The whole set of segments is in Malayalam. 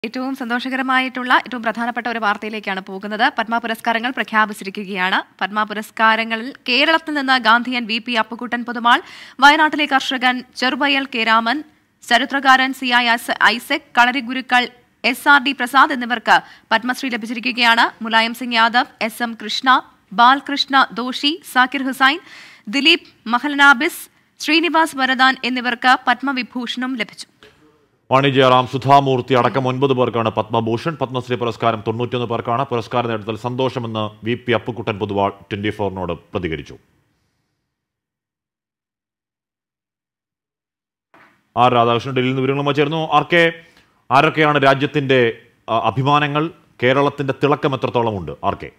ഏറ്റവും സന്തോഷകരമായിട്ടുള്ള ഏറ്റവും പ്രധാനപ്പെട്ട ഒരു വാർത്തയിലേക്കാണ് പോകുന്നത് പത്മ പുരസ്കാരങ്ങൾ പ്രഖ്യാപിച്ചിരിക്കുകയാണ് പത്മ പുരസ്കാരങ്ങളിൽ കേരളത്തിൽ നിന്ന് ഗാന്ധിയൻ വി പി അപ്പുക്കുട്ടൻ പൊതുമാൾ വയനാട്ടിലെ കർഷകൻ ചെറുബയൽ കെ രാമൻ ചരിത്രകാരൻ C I S Isaac kalari ഗുരുക്കൾ എസ് ആർ ഡി പ്രസാദ് എന്നിവർക്ക് പത്മശ്രീ ലഭിച്ചിരിക്കുകയാണ് മുലായം സിംഗ് യാദവ് എസ് എം കൃഷ്ണ ബാൽകൃഷ്ണ ദോഷി സാക്കിർ ഹുസൈൻ ദിലീപ് മഹൽനാബിസ് ശ്രീനിവാസ് വരദാൻ എന്നിവർക്ക് പത്മവിഭൂഷണും ലഭിച്ചു വാണി ജയറാം സുധാമൂർത്തി അടക്കം ഒൻപത് പേർക്കാണ് പത്മഭൂഷൺ പത്മശ്രീ പുരസ്കാരം തൊണ്ണൂറ്റൊന്ന് പേർക്കാണ് പുരസ്കാരം നേട്ടത്തിൽ സന്തോഷമെന്ന് V P Appukuttan Poduval twenty ഫോറിനോട് പ്രതികരിച്ചു ആർ രാധാകൃഷ്ണൻ ഡൽഹിയിൽ നിന്ന് വിവരങ്ങളുമായി ചേർന്നു ആർ കെ ആരൊക്കെയാണ് രാജ്യത്തിന്റെ ആ, അഭിമാനങ്ങൾ കേരളത്തിന്റെ തിളക്കം എത്രത്തോളം ഉണ്ട് ആർ കെ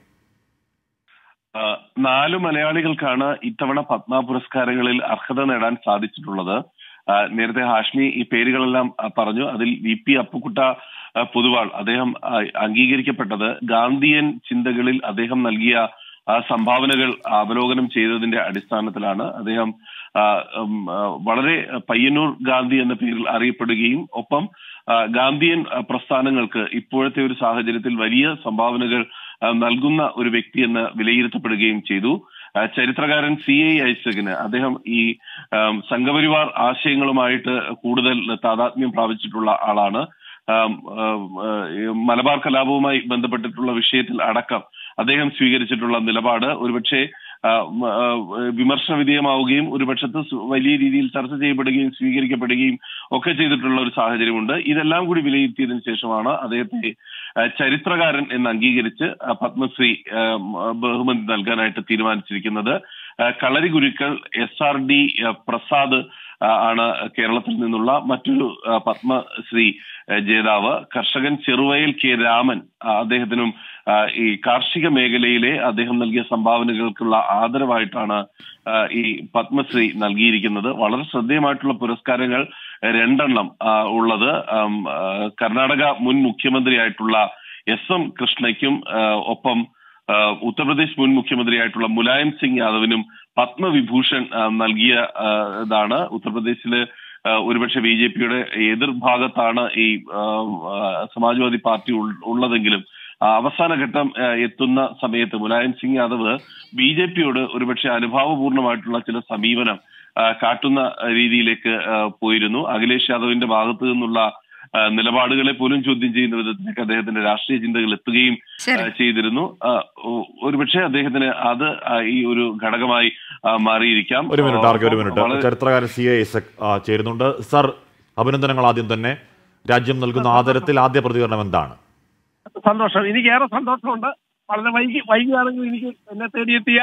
ആ, നാല് മലയാളികൾക്കാണ് ഇത്തവണ പത്മ പുരസ്കാരങ്ങളിൽ അർഹത നേടാൻ സാധിച്ചിട്ടുള്ളത് ആ, നേരത്തെ ഹാഷ്മി ഈ പേരുകളെല്ലാം ആ, പറഞ്ഞു അതിൽ വി പി അപ്പുക്കുട്ട ആ, പൊതുവാൾ അദ്ദേഹം ആ, അംഗീകരിക്കപ്പെട്ടത് ഗാന്ധിയൻ ചിന്തകളിൽ അദ്ദേഹം നൽകിയ ആ, സംഭാവനകൾ അവലോകനം ചെയ്തതിന്റെ അടിസ്ഥാനത്തിലാണ് അദ്ദേഹം ആ, ഉം, ആ, വളരെ പയ്യന്നൂർ ഗാന്ധി എന്ന പേരിൽ അറിയപ്പെടുകയും ഒപ്പം ആ, ഗാന്ധിയൻ ആ, പ്രസ്ഥാനങ്ങൾക്ക് ഇപ്പോഴത്തെ ഒരു സാഹചര്യത്തിൽ വലിയ സംഭാവനകൾ ആ, നൽകുന്ന ഒരു വ്യക്തി എന്ന് വിലയിരുത്തപ്പെടുകയും ചെയ്തു ആ, ചരിത്രകാരൻ സി ഐ ഐസകിന് അദ്ദേഹം ഈ ആം, സംഘപരിവാർ ആശയങ്ങളുമായിട്ട് കൂടുതൽ താതാത്മ്യം പ്രാപിച്ചിട്ടുള്ള ആളാണ് ആം, ആം, ആ, ഈ മലബാർ കലാപവുമായി ബന്ധപ്പെട്ടിട്ടുള്ള വിഷയത്തിൽ അടക്കം അദ്ദേഹം സ്വീകരിച്ചിട്ടുള്ള നിലപാട് ഒരുപക്ഷെ ആ, മ, ആ, വിമർശന വിധേയമാവുകയും ഒരു പക്ഷത്ത് സു- വലിയ രീതിയിൽ ചർച്ച ചെയ്യപ്പെടുകയും സ്വീകരിക്കപ്പെടുകയും ഒക്കെ ചെയ്തിട്ടുള്ള ഒരു സാഹചര്യമുണ്ട് ഇതെല്ലാം കൂടി വിലയിരുത്തിയതിനു ശേഷമാണ് അദ്ദേഹത്തെ ആ, ചരിത്രകാരൻ എന്ന് അംഗീകരിച്ച് ആ, പത്മശ്രീ ആ, മ, ബഹുമതി നൽകാനായിട്ട് തീരുമാനിച്ചിരിക്കുന്നത് ആ, കളരി ഗുരുക്കൾ എസ് ആർ ഡി പ്രസാദ് ആ, ആണ് കേരളത്തിൽ നിന്നുള്ള മറ്റൊരു ആ, പത്മശ്രീ ആ, ജേതാവ് കർഷകൻ ചെറുവയൽ കെ രാമൻ ആ, അദ്ദേഹത്തിനും ആ, ഈ കാർഷിക മേഖലയിലെ അദ്ദേഹം നൽകിയ സംഭാവനകൾക്കുള്ള ആദരവായിട്ടാണ് ആ, ഈ പത്മശ്രീ നൽകിയിരിക്കുന്നത് വളരെ ശ്രദ്ധേയമായിട്ടുള്ള പുരസ്കാരങ്ങൾ രണ്ടെണ്ണം ആ, ഉള്ളത് ആം, ആ, കർണാടക മുൻ മുഖ്യമന്ത്രിയായിട്ടുള്ള എസ് എം കൃഷ്ണയ്ക്കും ആ, ഒപ്പം ആ, ഉത്തർപ്രദേശ് മുൻ മുഖ്യമന്ത്രിയായിട്ടുള്ള മുലായം സിംഗ് യാദവിനും പത്മവിഭൂഷൺ ആ, നൽകിയ ആ, ഇതാണ് ഉത്തർപ്രദേശില് ആ, ഒരുപക്ഷെ ബി ജെ പിയുടെ എതിർഭാഗത്താണ് ഈ ആ, ആ, സമാജ്വാദി പാർട്ടി ഉൾ- ഉള്ളതെങ്കിലും ആ, അവസാന ഘട്ടം ആ, എത്തുന്ന സമയത്ത് മുലായം സിംഗ് യാദവ് ബി ജെ പിയോട് ഒരുപക്ഷെ അനുഭാവപൂർണമായിട്ടുള്ള ചില സമീപനം ആ, കാട്ടുന്ന രീതിയിലേക്ക് ആ, പോയിരുന്നു അഖിലേഷ് യാദവിന്റെ ഭാഗത്തു നിന്നുള്ള ആ, നിലപാടുകളെ പോലും ചോദ്യം ചെയ്യുന്ന വിധത്തിലേക്ക് അദ്ദേഹത്തിന്റെ രാഷ്ട്രീയ ചിന്തകൾ എത്തുകയും ശരി ആ, ചെയ്തിരുന്നു ആ, ഒ- ഒരുപക്ഷെ അദ്ദേഹത്തിന് അത് ആ, ഈ ഒരു ഘടകമായി ആ, മാറിയിരിക്കാം ഒരു മിനിറ്റ് ആർ കെ ഒരു മിനിറ്റ് വളരെ- ചരിത്രകാരൻ സി എ ഇസക് ആ, ചേരുന്നുണ്ട് സർ അഭിനന്ദനങ്ങൾ ആദ്യം തന്നെ രാജ്യം നൽകുന്ന ആദരത്തിൽ ആദ്യ പ്രതികരണം എന്താണ് സന്തോഷം എനിക്ക് ഏറെ സന്തോഷമുണ്ട് വളരെ വൈകി വൈകിയാണെങ്കിൽ എനിക്ക് എന്നെ തേടിയെത്തിയ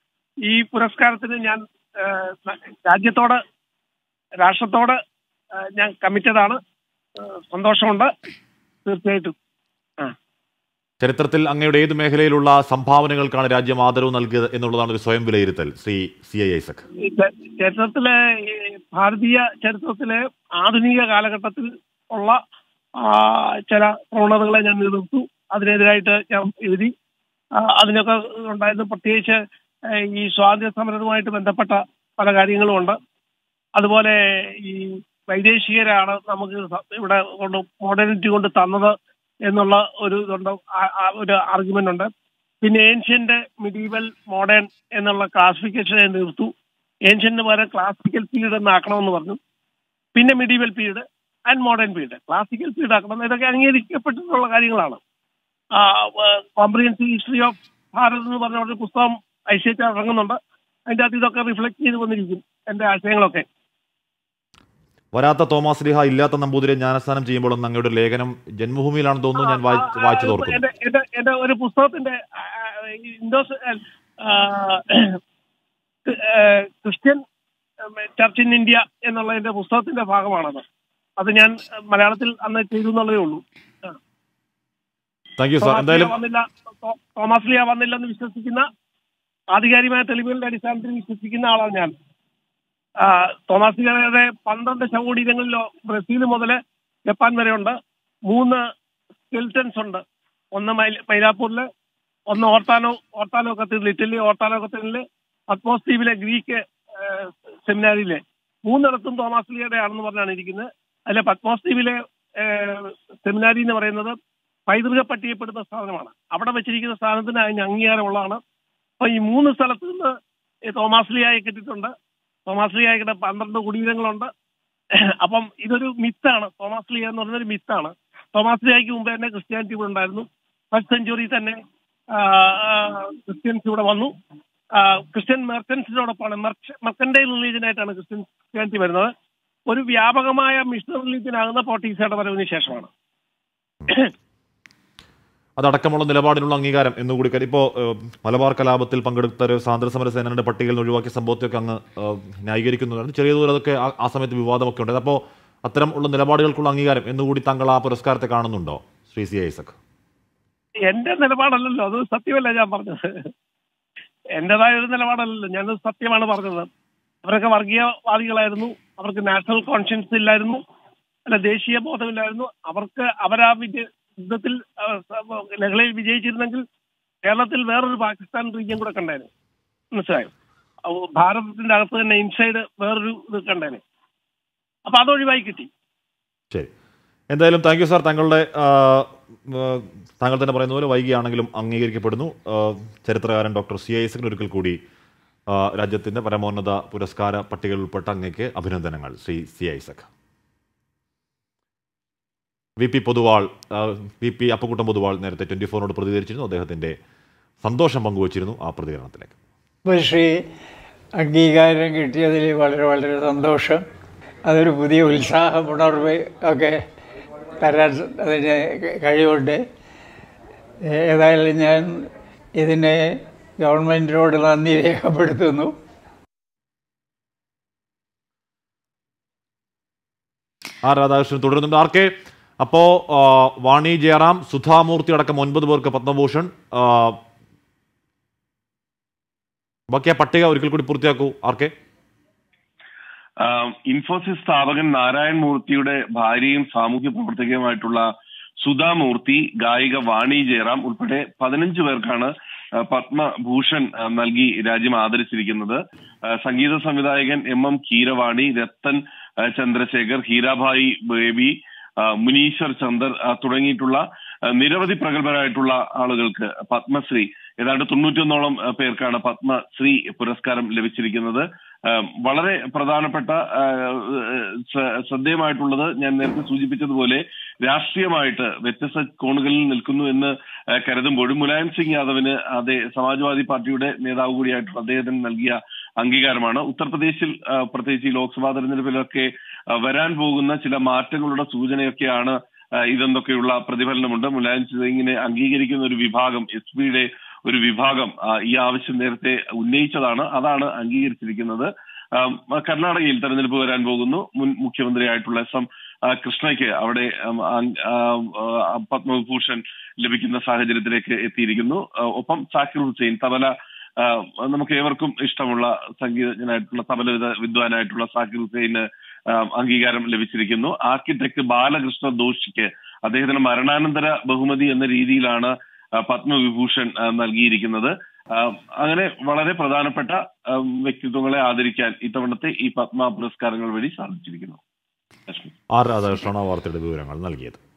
ഈ പുരസ്കാരത്തിന് ഞാൻ ഏഹ്, രാജ്യത്തോട് രാഷ്ട്രത്തോട് ഏഹ്, ഞാൻ കമ്മിറ്റഡ് ആണ് ഏഹ്, സന്തോഷമുണ്ട് തീർച്ചയായിട്ടും ചരിത്രത്തിൽ അങ്ങയുടെ ഏത് മേഖലയിലുള്ള സംഭാവനകൾക്കാണ് രാജ്യം ആദരവ് നൽകിയത് എന്നുള്ളതാണ് ഒരു സ്വയം വിലയിരുത്തൽ ശ്രീ സി ഐ ഐസക് ഈ ച- ചരിത്രത്തിലെ ഈ ഭാരതീയ ചരിത്രത്തിലെ ആധുനിക കാലഘട്ടത്തിൽ ഉള്ള ആ, ചില പ്രവണതകളെ ഞാൻ എതിർത്തു അതിനെതിരായിട്ട് ഞാൻ എഴുതി ആ, അതിനൊക്കെ ഉണ്ടായിരുന്ന പ്രത്യേകിച്ച് ഏ, ഈ സ്വാതന്ത്ര്യ സമരവുമായിട്ട് ബന്ധപ്പെട്ട പല കാര്യങ്ങളും ഉണ്ട് അതുപോലെ ഈ വൈദേശികരാണ് നമുക്ക് സ- ഇവിടെ കൊണ്ട് മോഡേണിറ്റി കൊണ്ട് തന്നത് എന്നുള്ള ഒരു ഇതുണ്ട് ആ- ആ ഒരു ആർഗ്യുമെന്റ് ഉണ്ട് പിന്നെ ഏൻഷ്യന്റ് മിഡീവൽ മോഡേൺ എന്നുള്ള ക്ലാസിഫിക്കേഷനെ നിർത്തു ഏൻഷ്യന്റ് പകരം ക്ലാസിക്കൽ പീരീഡ് എന്നാക്കണമെന്ന് പറഞ്ഞു പിന്നെ medieval period and modern period classical period ആക്കണം ഇതൊക്കെ അംഗീകരിക്കപ്പെട്ടിട്ടുള്ള കാര്യങ്ങളാണ് കോംപ്രിഹെൻസീവ് ഹിസ്റ്ററി ഓഫ് ഭാരത് എന്ന് പറഞ്ഞ ഒരു പുസ്തകം ഐശ്വര്യ ഇറങ്ങുന്നുണ്ട് അതിന്റെ അകത്ത് ഇതൊക്കെ റിഫ്ലക്ട് ചെയ്ത് വന്നിരിക്കും എന്റെ ആശയങ്ങളൊക്കെ വരാത്ത തോമസ് ലിഹ ഇല്ലാത്ത നമ്പൂതിരെ ജ്ഞാനസ്നാനം ചെയ്യുമ്പോൾ അങ്ങയുടെ ഒരു ലേഖനം ജന്മഭൂമിയിലാണെന്ന് തോന്നുന്നു ഞാൻ വായിച്ച് വായിച്ചത് ഓർക്കുന്നു എന്റെ എന്റെ എന്റെ ഒരു പുസ്തകത്തിന്റെ ആ, ഇൻഡോസ് ആ, ആ, ക്രിസ്ത്യൻ ചർച്ച് ഇൻ ഇന്ത്യ എന്നുള്ളതിന്റെ പുസ്തകത്തിന്റെ ഭാഗമാണത് അത് ഞാൻ മലയാളത്തിൽ അന്ന് ചെയ്തു എന്നുള്ളതേ ഉള്ളൂ താങ്ക് യു സാർ തോമസ് എന്തായാലും ലിയ വന്നില്ല തോ- തോമസ് ലിയ വന്നില്ലെന്ന് വിശ്വസിക്കുന്ന ആധികാരികമായ തെളിവുകളുടെ അടിസ്ഥാനത്തിൽ വിശ്വസിക്കുന്ന ആളാണ് ഞാൻ ആ, തോമസ് ലിയയുടെ പന്ത്രണ്ട് ശവകുടീരങ്ങളിൽ ബ്രസീൽ മുതൽ ജപ്പാൻ വരെ ഉണ്ട് മൂന്ന് സ്കെൽറ്റൻസ് ഉണ്ട് ഒന്ന് മൈല- മൈലാപ്പൂരില് ഒന്ന് Ortona Ortona cathedral Italy Ortona കത്തീഡ്രലില് പത്മോസ് ദ്വീപിലെ ഗ്രീക്ക് സെമിനാരിയിലെ മൂന്നിടത്തും തോമസ് ലിയുടെ ആണെന്ന് പറഞ്ഞാണ് ഇരിക്കുന്നത് അതിലെ പത്മോസ് ദ്വീപിലെ സെമിനാരി എന്ന് പറയുന്നത് പൈതൃക പട്ടികപ്പെടുന്ന സ്ഥാപനമാണ് അവിടെ വെച്ചിരിക്കുന്ന സ്ഥാനത്തിന് അതിന് അംഗീകാരമുള്ളതാണ് അപ്പൊ ഈ മൂന്ന് സ്ഥലത്ത് നിന്ന് ഈ തോമാസ് ലിയായെ കിട്ടിയിട്ടുണ്ട് തോമാസ് ലിയായുടെ പന്ത്രണ്ട് കുടീരങ്ങളുണ്ട് അപ്പം ഇതൊരു മിത്താണ് തോമാസ് ലിയ എന്ന് പറയുന്ന ഒരു മിത്താണ് തോമാസ് ലിയായ്ക്ക് മുമ്പ് തന്നെ ക്രിസ്ത്യാനിറ്റി ഇവിടെ ഉണ്ടായിരുന്നു ഫസ്റ്റ് സെഞ്ചുറി തന്നെ ആ, ആ, ക്രിസ്ത്യൻസ് ഇവിടെ വന്നു ആ, ക്രിസ്ത്യൻ മെർച്ചൻസിനോടൊപ്പമാണ് മെർക്കൻഡൈൽ റിലീജിയനായിട്ടാണ് ക്രിസ്ത്യൻ ക്രിസ്ത്യാനിറ്റി വരുന്നത് ഒരു വ്യാപകമായ മിഷണറി റിലീജിയനാകുന്ന പോർട്ടീസയുടെ വരവിന് ശേഷമാണ് അതടക്കമുള്ള നിലപാടിനുള്ള അംഗീകാരം എന്നുകൂടി കാര്യം ഇപ്പോൾ മലബാർ കലാപത്തിൽ പങ്കെടുത്ത ഒരു സ്വാതന്ത്ര്യ സമര സേനയുടെ പട്ടികയിൽ നിന്ന് ഒഴിവാക്കിയ സംഭവത്തെയൊക്കെ അങ്ങ് ഏഹ്, ന്യായീകരിക്കുന്നതാണ് ചെറിയ തോതിൽ അതൊക്കെ ആ- ആ സമയത്ത് വിവാദമൊക്കെ ഉണ്ട് അപ്പോൾ അത്തരം ഉള്ള നിലപാടുകൾക്കുള്ള അംഗീകാരം എന്നുകൂടി താങ്കൾ ആ പുരസ്കാരത്തെ കാണുന്നുണ്ടോ ശ്രീ സി ഐസക് എന്റെ നിലപാടല്ലല്ലോ അത് സത്യമല്ല ഞാൻ പറഞ്ഞത് എന്റേതായ ഒരു നിലപാടല്ലല്ലോ ഞാനത് സത്യമാണ് പറഞ്ഞത് അവരൊക്കെ വർഗീയവാദികളായിരുന്നു അവർക്ക് നാഷണൽ കോൺഷ്യൻസ് ഇല്ലായിരുന്നു അല്ല ദേശീയ ബോധമില്ലായിരുന്നു അവർക്ക് അവരാ വിജയ യുദ്ധത്തിൽ ആ, സ- ലഹളയിൽ വിജയിച്ചിരുന്നെങ്കിൽ കേരളത്തിൽ വേറൊരു പാകിസ്ഥാൻ റീജിയൻ കൂടെ കണ്ടേനെ മനസ്സിലായോ അപ്പൊ ഭാരതത്തിന്റെ അകത്ത് തന്നെ ഇൻസൈഡ് വേറൊരു ഇത് കണ്ടേനെ അപ്പൊ അത് ഒഴിവായി കിട്ടി ശരി എന്തായാലും താങ്ക് യു സാർ താങ്കളുടെ ആ, ആ, താങ്കൾ തന്നെ പറയുന്ന പോലെ വൈകിയാണെങ്കിലും അംഗീകരിക്കപ്പെടുന്നു ആ, ചരിത്രകാരൻ ഡോക്ടർ സി ഐസക്കിന് ഒരിക്കൽ കൂടി ആ, രാജ്യത്തിന്റെ പരമോന്നത പുരസ്കാര പട്ടികയിൽ ഉൾപ്പെട്ട അങ്ങേക്ക് അഭിനന്ദനങ്ങൾ Shri C Isaac V P Poduval ആ, വി പി അപ്പക്കുട്ടം പൊതുവാൾ നേരത്തെ ട്വന്റി ഫോറിനോട് പ്രതികരിച്ചിരുന്നു അദ്ദേഹത്തിന്റെ സന്തോഷം പങ്കുവച്ചിരുന്നു ആ പ്രതികരണത്തിലേക്ക് പക്ഷേ അംഗീകാരം കിട്ടിയതിൽ വളരെ വളരെ സന്തോഷം അതൊരു പുതിയ ഉത്സാഹം ഉണർവ് ഒക്കെ തരാൻ അതിന് കഴിവുണ്ട് ഏതായാലും ഞാൻ ഇതിനെ ഗവൺമെൻറ്റിനോട് നന്ദി രേഖപ്പെടുത്തുന്നു ആർ രാധാകൃഷ്ണൻ തുടരുന്നുണ്ട് ആർ കെ അപ്പോ ആ, വാണി ജയറാം സുധാമൂർത്തി അടക്കം ഒൻപത് പേർക്ക് പത്മഭൂഷൺ ആ, ബാക്കി ആ പട്ടിക ഒരിക്കൽ കൂടി പൂർത്തിയാക്കൂ ആർ കെ ആഹ് ഇൻഫോസിസ് സ്ഥാപകൻ നാരായൺ മൂർത്തിയുടെ ഭാര്യയും സാമൂഹ്യ പ്രവർത്തകയുമായിട്ടുള്ള സുധാ മൂർത്തി ഗായിക വാണി ജയറാം ഉൾപ്പെടെ പതിനഞ്ച് പേർക്കാണ് ആഹ് പത്മഭൂഷൺ ആഹ് നൽകി രാജ്യം ആദരിച്ചിരിക്കുന്നത് ആഹ് സംഗീത സംവിധായകൻ എം എം കീരവാണി രത്തൻ ആഹ് ചന്ദ്രശേഖർ ഹീരാഭായി ബേബി ആഹ് മുനീശ്വർ ചന്ദർ ആഹ് തുടങ്ങിയിട്ടുള്ള ആഹ് നിരവധി പ്രഗത്ഭരായിട്ടുള്ള ആളുകൾക്ക് പത്മശ്രീ ഏതാണ്ട് തൊണ്ണൂറ്റൊന്നോളം ആഹ് പേർക്കാണ് പത്മശ്രീ പുരസ്കാരം ലഭിച്ചിരിക്കുന്നത് ആഹ് വളരെ പ്രധാനപ്പെട്ട ആഹ് ശ്ര- ശ്രദ്ധേയമായിട്ടുള്ളത് ഞാൻ നേരത്തെ സൂചിപ്പിച്ചതുപോലെ രാഷ്ട്രീയമായിട്ട് വ്യത്യസ്ത കോണുകളിൽ നിൽക്കുന്നു എന്ന് ആഹ് കരുതുമ്പോഴും മുലായം സിംഗ് യാദവിന് അതേ സമാജ്വാദി പാർട്ടിയുടെ നേതാവ് കൂടിയായിട്ടുള്ള അദ്ദേഹത്തിന് നൽകിയ അംഗീകാരമാണ് ഉത്തർപ്രദേശിൽ ആഹ് പ്രത്യേകിച്ച് ഈ ലോക്സഭാ തെരഞ്ഞെടുപ്പിലൊക്കെ ആഹ് വരാൻ പോകുന്ന ചില മാറ്റങ്ങളുടെ സൂചനയൊക്കെയാണ് ആഹ് ഇതെന്നൊക്കെയുള്ള പ്രതിഫലനമുണ്ട് മുലായം സിംഗിനെ അംഗീകരിക്കുന്ന ഒരു വിഭാഗം എസ് പിയുടെ ഒരു വിഭാഗം ആഹ് ഈ ആവശ്യം നേരത്തെ ഉന്നയിച്ചതാണ് അതാണ് അംഗീകരിച്ചിരിക്കുന്നത് ആം, കർണാടകയിൽ തെരഞ്ഞെടുപ്പ് വരാൻ പോകുന്നു മുൻ മുഖ്യമന്ത്രിയായിട്ടുള്ള എസ് എം ആ, കൃഷ്ണയ്ക്ക് അവിടെ ആം, ആ- ആ- ആ, പത്മഭൂഷൺ ലഭിക്കുന്ന സാഹചര്യത്തിലേക്ക് എത്തിയിരിക്കുന്നു ആ, ഒപ്പം സാക്കിർ ഹുസൈൻ തബല ആ, നമുക്ക് ഏവർക്കും ഇഷ്ടമുള്ള സംഗീതജ്ഞനായിട്ടുള്ള തബല വിദ- വിദ്വാനായിട്ടുള്ള സാക്കിർ ഹുസൈന് ആ, അംഗീകാരം ലഭിച്ചിരിക്കുന്നു ആർക്കിടെക്ട് ബാലകൃഷ്ണ ദോഷിക്ക് അദ്ദേഹത്തിന് മരണാനന്തര ബഹുമതി എന്ന രീതിയിലാണ് ആ, പത്മവിഭൂഷൺ ആ, നൽകിയിരിക്കുന്നത് ആ, അങ്ങനെ വളരെ പ്രധാനപ്പെട്ട ആ, വ്യക്തിത്വങ്ങളെ ആദരിക്കാൻ ഇത്തവണത്തെ ഈ പത്മ പുരസ്കാരങ്ങൾ വഴി സാധിച്ചിരിക്കുന്നു ലക്ഷ്മി ആർ രാധാകൃഷ്ണൻ ആ വാർത്തയുടെ വിവരങ്ങൾ നൽകിയത്